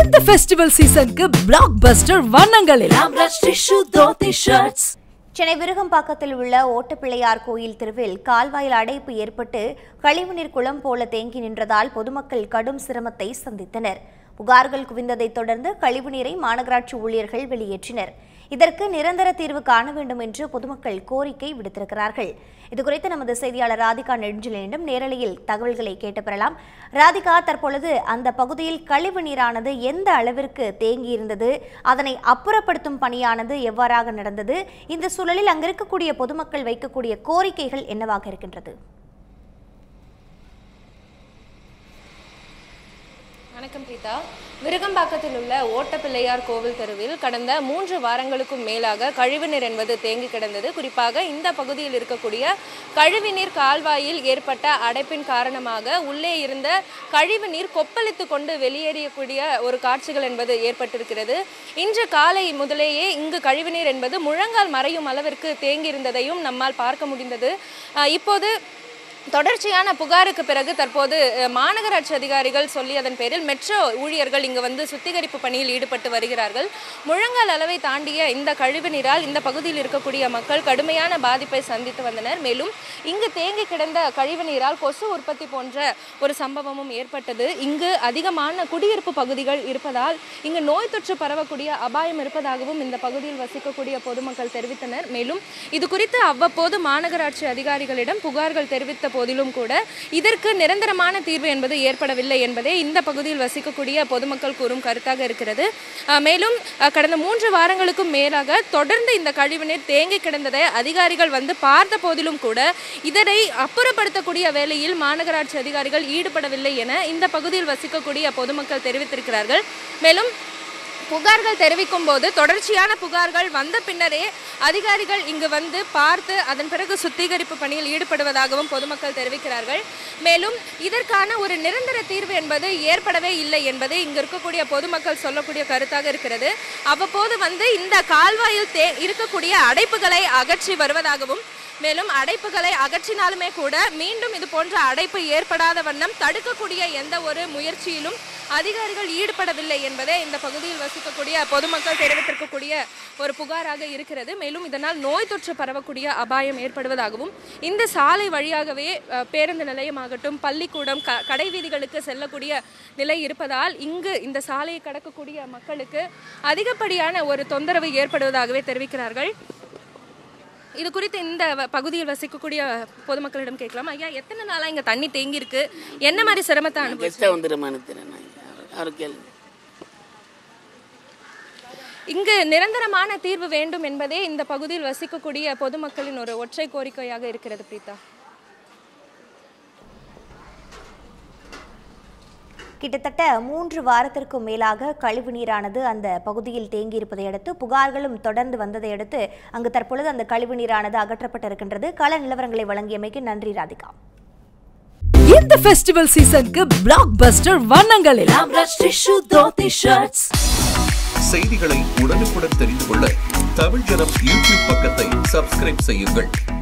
இந்த ஃபெஸ்டிவல் சீசனுக்கு blockbuster வண்ணங்களில் ஆம்ரஷ் டிஷ்யூ தோத்தி ஷர்ட்ஸ் சென்னை விருகம்பாக்கத்தில் உள்ள ஓட்டப்பிள்ளையார் கோயில் தெருவில் கால்வாயில் அடைப்பு ஏற்பட்டு கழிவுநீர் குளம் போல தேங்கி நின்றதால் பொதுமக்கள் கடும் சிரமத்தை சந்தித்தனர் புகார்கள் குவிந்ததைத் தொடர்ந்து கழிவுநீரை மாநகராட்சி ஊழியர்கள் வெளியேற்றினர் இதற்கு நிரந்தர தீர்வு காண வேண்டும் என்று பொதுமக்கள் கோரிக்கை விடுத்திருக்கிறார்கள் இதுகுறித்து நமது செய்தியாளர் ராதிகா நெடுஞ்சலிடம் நேரலையில் தகவல்களை கேட்டு பெறலாம் ராதிகா தற்பொழுது அந்த பகுதியில் கழிவு நீரானது எந்த அளவிற்கு தேங்கியிருந்தது அதனை அப்புறப்படுத்தும் பணியானது எவ்வாறாக நடந்தது இந்த சூழலில் அங்கிருக்கக்கூடிய பொதுமக்கள் வைக்கக்கூடிய கோரிக்கைகள் என்னவாக இருக்கின்றது வணக்கம் பிரீதா விருகம்பாக்கத்தில் உள்ள ஓட்டப்பிள்ளையார் கோவில் தெருவில் கடந்த மூன்று வாரங்களுக்கும் மேலாக கழிவுநீர் என்பது தேங்கி கிடந்தது குறிப்பாக இந்த பகுதியில் இருக்கக்கூடிய கழிவுநீர் கால்வாயில் ஏற்பட்ட அடைப்பின் காரணமாக உள்ளே இருந்த கழிவுநீர் கொப்பளித்து கொண்டு வெளியேறக்கூடிய ஒரு காட்சிகள் என்பது ஏற்பட்டிருக்கிறது இன்று காலை முதலேயே இங்கு கழிவுநீர் என்பது முழங்கால் மறையும் அளவிற்கு தேங்கி இருந்ததையும் நம்மால் பார்க்க முடிந்தது அஹ் இப்போது தொடர்ச்சியான புகாருக்கு பிறகு தற்போது அஹ், மாநகராட்சி அதிகாரிகள் சொல்லியதன் பேரில் மெட்ரோ ஊழியர்கள் இங்கு வந்து சுத்திகரிப்பு பணியில் ஈடுபட்டு வருகிறார்கள் முழங்கால் அளவை தாண்டிய இந்த கழிவு நீரால் இந்த பகுதியில் இருக்கக்கூடிய மக்கள் கடுமையான பாதிப்பை சந்தித்து வந்தனர் மேலும் இங்கு தேங்கி கிடந்த கழிவு நீரால் கொசு உற்பத்தி போன்ற ஒரு சம்பவமும் ஏற்பட்டது இங்கு அதிகமான குடியிருப்பு பகுதிகள் இருப்பதால் இங்கு நோய் தொற்று பரவக்கூடிய அபாயம் இருப்பதாகவும் இந்த பகுதியில் வசிக்கக்கூடிய பொதுமக்கள் தெரிவித்தனர் மேலும் இது குறித்து அவ்வப்போது மாநகராட்சி அதிகாரிகளிடம் புகார்கள் தெரிவித்த போதிலும் கூட இதற்கு நிரந்தரமான தீர்வு என்பது ஏற்படவில்லை என்பதே இந்த பகுதியில் வசிக்கக்கூடிய பொதுமக்கள் கூறும் கருத்தாக இருக்கிறது அஹ் மேலும் அஹ் கடந்த மூன்று வாரங்களுக்கும் மேலாக தொடர்ந்து இந்த கழிவுநீர் தேங்கி கிடந்ததை அதிகாரிகள் வந்து பார்த்த போதிலும் கூட இதனை அப்புறப்படுத்தக்கூடிய வேலையில் மாநகராட்சி அதிகாரிகள் ஈடுபடவில்லை என இந்த பகுதியில் வசிக்கக்கூடிய பொதுமக்கள் தெரிவித்திருக்கிறார்கள் மேலும் புகார்கள் தெரிவிக்கும் போது தொடர்ச்சியான புகார்கள் வந்த பின்னரே அதிகாரிகள் இங்கு வந்து பார்த்து அதன் பிறகு சுத்திகரிப்பு பணியில் ஈடுபடுவதாகவும் பொதுமக்கள் தெரிவிக்கிறார்கள் மேலும் இதற்கான ஒரு நிரந்தர தீர்வு என்பது ஏற்படவே இல்லை என்பது இங்கு இருக்கக்கூடிய பொதுமக்கள் சொல்லக்கூடிய கருத்தாக இருக்கிறது அவ்வப்போது வந்து இந்த கால்வாயில் தே இருக்கக்கூடிய அடைப்புகளை அகற்றி வருவதாகவும் மேலும் அடைப்புகளை அகற்றினாலுமே கூட மீண்டும் இது போன்ற அடைப்பு ஏற்படாத வண்ணம் தடுக்கக்கூடிய எந்த ஒரு முயற்சியிலும் அதிகாரிகள் ஈடுபடவில்லை என்பதே இந்த பகுதியில் வசிக்கக்கூடிய பொதுமக்கள் தெரிவித்திருக்கக்கூடிய ஒரு புகாராக இருக்கிறது மேலும் இதனால் நோய் தொற்று பரவக்கூடிய அபாயம் ஏற்படுவதாகவும் இந்த சாலை வழியாகவே அஹ், பேருந்து நிலையமாகட்டும் பள்ளிக்கூடம் க கடை வீதிகளுக்கு செல்லக்கூடிய நிலை இருப்பதால் இங்கு இந்த சாலையை கடக்கக்கூடிய மக்களுக்கு அதிகப்படியான ஒரு தொந்தரவு ஏற்படுவதாகவே தெரிவிக்கிறார்கள் இது குறித்து இந்த வ- பகுதியில் வசிக்கக்கூடிய பொதுமக்களிடம் கேட்கலாம் ஐயா எத்தனை நாளா இங்க தண்ணி தேங்கி இருக்கு என்ன மாதிரி சிரமத்தை அனுபவி கெஸ்ட்டாக வந்துடுமான்னு தெரியும் அவர் கேளுங்க இங்கு நிரந்தரமான தீர்வு வேண்டும் என்பதே இந்த பகுதியில் வசிக்கக்கூடிய பொதுமக்களின் ஒரு ஒற்றை கோரிக்கையாக இருக்கிறது பிரீதா கிட்டத்தட்ட மூன்று வாரத்திற்கும் மேலாக கழிவு நீரானது அந்த பகுதியில் தேங்கியிருப்பதை அடுத்து புகார்களும் தொடர்ந்து வந்ததை அடுத்து அங்கு தற்பொழுது அந்த கழிவு நீரானது அகற்றப்பட்டிருக்கின்றது கள நிலவரங்களை வழங்கியமைக்கு நன்றி ராதிகா இந்த ஃபெஸ்டிவல் சீசனுக்கு பிளாக் பஸ்டர் வண்ணங்களில் ஆம்ரஷ் டிஷ்யூ தோத்தி ஷர்ட்ஸ் செய்திகளை உடனுக்குடன் தெரிந்து கொள்ள தமிழ் ஜனம் யூடியூப் பக்கத்தை சப்ஸ்கிரைப் செய்யுங்கள்